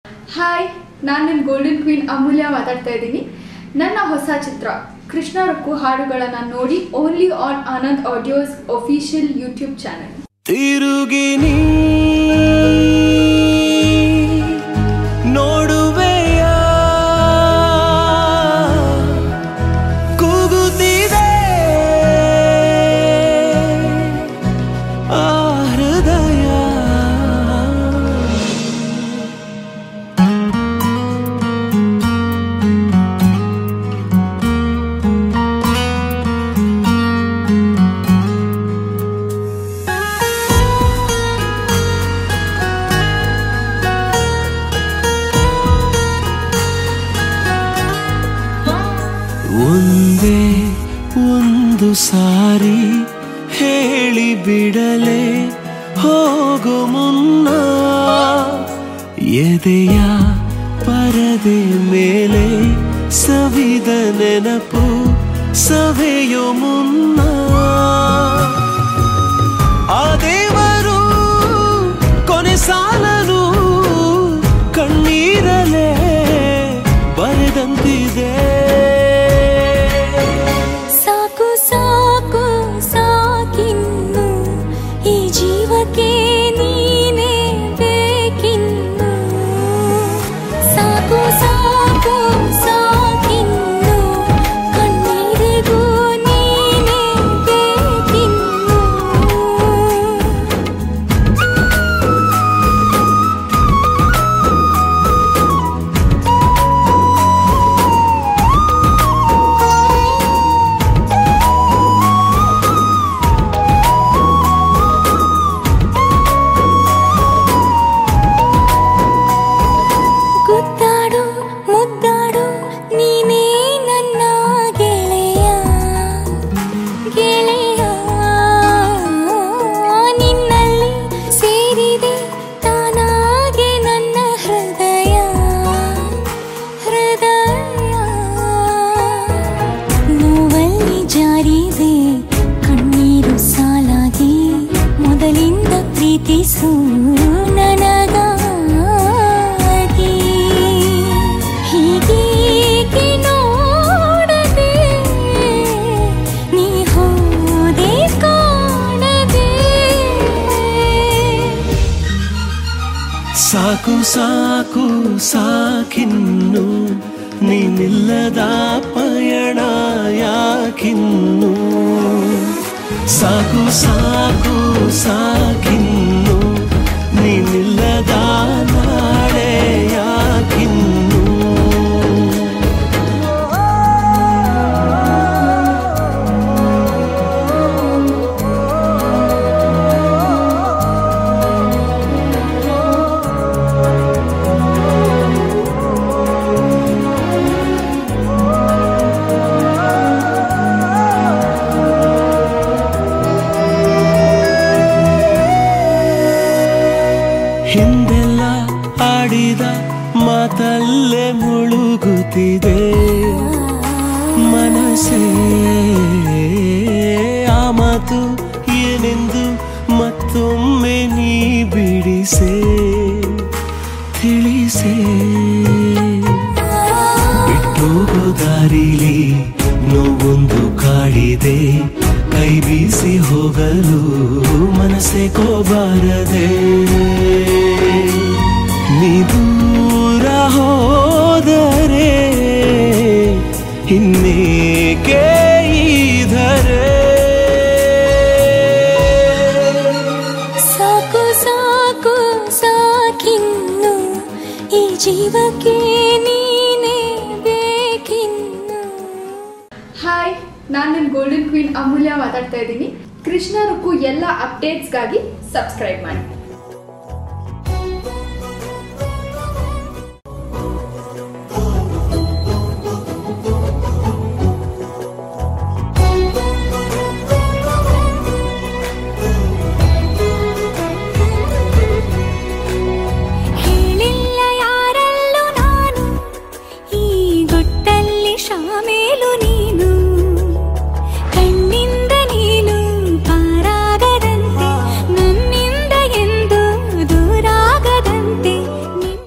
hi ನಾನು ನಿಮ್ಮ golden queen ಅಮೂಲ್ಯ ಮಾತಾಡ್ತಾ ಇದ್ದೀನಿ ನನ್ನ ಹೊಸ ಚಿತ್ರ ಕೃಷ್ಣ ರಕ್ಕು ಹಾಡುಗಳನ್ನು ನೋಡಿ only on Anand audios official YouTube channel ತಿರುಗಿ ನೀ ನೋಡುವೆಯ ಕೂಗುತ್ತಿದೆ ಆ ಹೃದಯ ಒಂದೇ ಒಂದು ಸಾರಿ ಹೇಳಿ ಬಿಡಲೆ ಹೋಗು ಮುನ್ನ ಎದೆಯ ಪರದೆ ಮೇಲೆ ಸವಿದ ನೆನಪು ಸವೆಯೋ ಮುನ್ನ ಆ ದೇವರು ಕೊನೆ ಸಾಲನು ಕಣ್ಣೀರಲೇ ಬರೆದಂತಿದೆ ಸಾಕು ಸಾಕು ಸಾಕಿನ್ನು ಈ ಜೀವಕ್ಕೆ ನೀನೇ ಬೇಕಿನ್ನು ಸಾಕು ಸಾಕು ಸಾಕಿನ್ನು ಕಣ್ಣೀರಿಗೂ ನೀನೇ ಬೇಕಿನ್ನು ಗುದ್ದಾಡು ಮುದ್ದಾಡು ನೀನೇ ನನ್ನ ಗೆಳೆಯ ಗೆಳೆಯ ನಿನ್ನಲ್ಲಿ ಸೇರಿದೆ ತಾನಾಗೆ ನನ್ನ ಹೃದಯ ಹೃದಯ ನೋವಲ್ಲಿ ಜಾರಿದೆ ಕಣ್ಣೀರು ಸಾಲಾಗಿ ಮೊದಲಿಂದ ಪ್ರೀತಿಸು ನನಗಾಗಿ ಹೀಗೇಕೆ ನೋಡದೆ ನೀ ಹೋದೆ ಕಾಣದೆ ಸಾಕು ಸಾಕು ಸಾಕಿನ್ನು ನೀನಿಲ್ಲದ ಪಯಣ ಯಾಕಿನ್ನು ಸಾಕು ಸಾಕು ಸಾಕಿನ್ನು ನೀನಿಲ್ಲದ ನಾಳೆ ಯಾಕಿನ್ನು ಹಿಂದೆಲ್ಲ ಆಡಿದ ಮಾತಲ್ಲೇ ಮುಳುಗುತ್ತಿದೆ ಮನಸ್ಸೇ ಆ ಮಾತು ಏನೆಂದು ಮತ್ತೊಮ್ಮೆ ನೀ ಬಿಡಿಸೆ ತಿಳಿಸೆ ಬಿಟ್ಟೋಗೋ ದಾರಿಲಿ ನೋವೊಂದು ಕಾಡಿದೆ ಕೈ ಬೀಸಿ ಹೋಗಲು ಮನಸ್ಸೆ ಕೋಬಾರದೆ ನೀ ದೂರ ಹೋದರೆ ಇನ್ನೇಕೆ ಈಧರೆ ಸಾಕು ಸಾಕು ಸಾಕಿನ್ನು ಈ ಜೀವಕ್ಕೆ ನೀನೇ ಬೇಕಿನ್ನು ಹಾಯ್ ನಾನು ನಿಮ್ಮ ಗೋಲ್ಡನ್ ಕ್ವೀನ್ ಅಮೂಲ್ಯ ಮಾತಾಡ್ತಾ ಇದ್ದೀನಿ ಕೃಷ್ಣ ರುಕ್ಕು ಎಲ್ಲ ಅಪ್ಡೇಟ್ಸ್ಗಾಗಿ ಸಬ್ಸ್ಕ್ರೈಬ್ ಮಾಡಿ